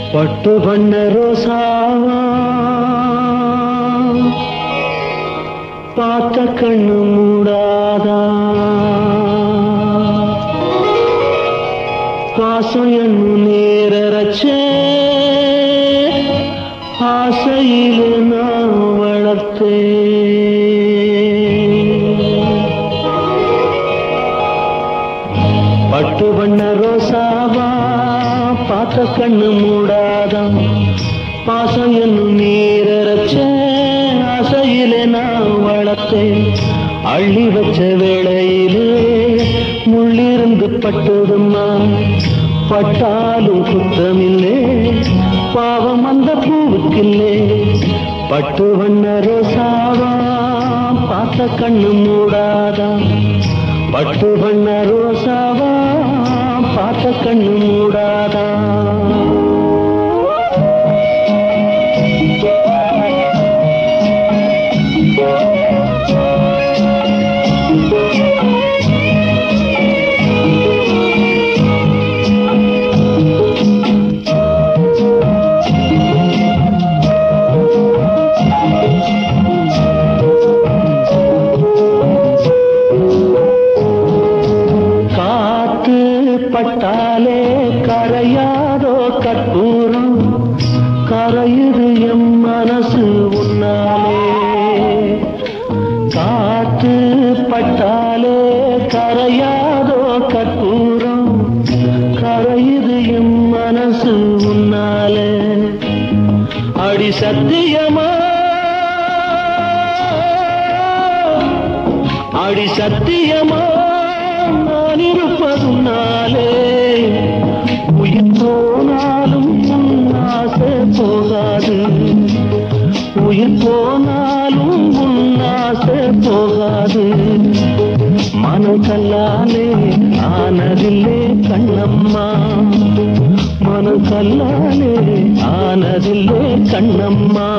பட்டு பண்ண ரோசாவா பார்த்த கண்ணு மூடாதா பாசம் எண்ணு நேரச்சே ஆசையில நான் வளர்த்தேன் பட்டு வண்ண ரோசாவா பார்த்த கண்ணு மூடாதான் பாசம் என்னும் நீரச்ச ஆசையிலே நான் வளர்த்தேன் அள்ளி வச்ச வேளையிலே முள்ளிருந்து பட்டதும்மா பட்டாலும் குத்தமில்லே பாவம் அந்த பூவுக்கில்லே பட்டு வண்ண ரோசாவா பார்த்த கண்ணு மூடாதான் பட்டு பண்ண ரோசாவா பார்த்த கண்ணு மூடாதா காத்து பட்டாலே கரையாதோ கற்பூரம் கரையுது எம் மனசு உன்னாலே காத்து பட்டாலே கரையாதோ கற்பூரம் கரையுது எம் மனசு உன்னாலே அடி சத்தியமா அடி சத்தியமா நான் இருப்பதுனாலே உயிர் போனாலும் உன் ஆசை போகாது உயிர் போனாலும் உன் ஆசை போகாது மனம் கல்லாலே ஆனதில்லே கண்ணம்மா மனம் கல்லாலே ஆனதில்லே கண்ணம்மா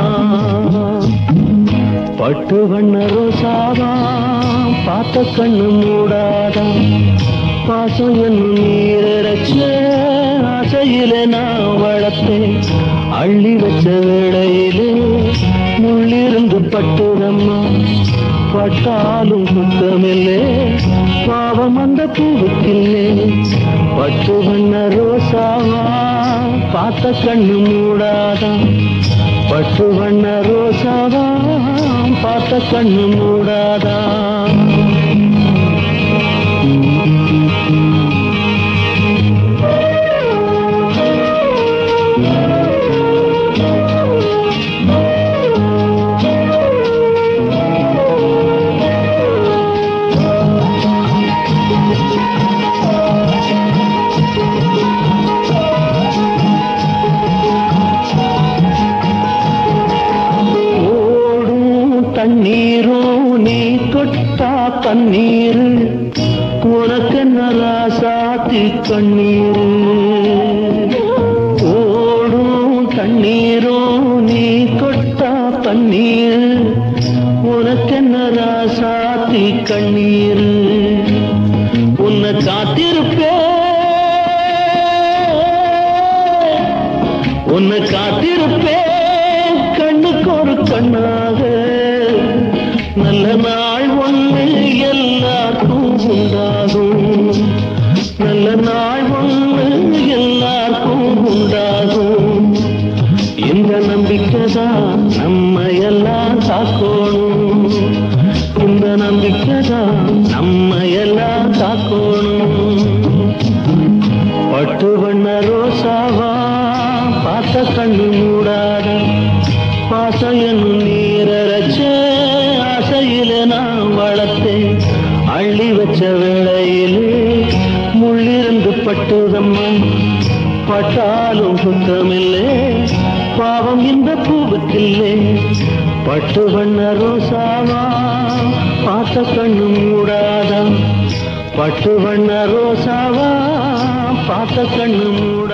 பட்டு வண்ண ரோசாவா பார்த்த கண்ணு மூடாதா பாசம் என்னும் நீரச்ச ஆசையில நான் வளர்த்தேன் அள்ளி வச்ச வேளையிலே முள்ளிருந்து பட்டுதம்மா பட்டாலும் குத்தமில்லே பாவம் அந்த பூவுக்கில்லே பட்டு வண்ண ரோசாவா பார்த்த கண்ணு மூடாதா பட்டு வண்ண ரோசாவா பார்த்த கண்ணு மூடாதா ஓடும் தண்ணீரும் நீ தொட்டா தண்ணீர் உனக்கு நராசாத்தி கண்ணீர் ஓடும் தண்ணீரும் நீ தொட்டா தண்ணீர் உனக்கு நராசாத்தி கண்ணீர் உன்னை காத்திருப்பேன் உன்னை காத்திருப்பேன் கண்ணுக்கு ஒரு கண்ணாக நல்ல நாள் ஒன்று எல்லாருக்கும் உண்டாகும் நல்ல நாள் ஒன்று எல்லாருக்கும் உண்டாகும் இந்த நம்பிக்கை தான் நம்ம எல்லாம் காக்கணும் இந்த நம்பிக்கை தான் நம்ம எல்லாம் காக்கணும் பட்டு வண்ண ரோசாவா பார்த்த கண்ணு மூடாத பாசம் என்னும் நீரச்ச ஆசையில நான் வளர்த்தேன் அள்ளி வச்ச வேளையிலே முள்ளிருந்து பட்டுதம்மா பட்டாலும் சுத்தமில்லை பாவம் இந்த பூவுக்கில்லை பட்டு வண்ண ரோசாவா பார்த்த கண்ணு மூடாதா பட்டு வண்ண ரோசாவா பார்த்த கண்ணு மூட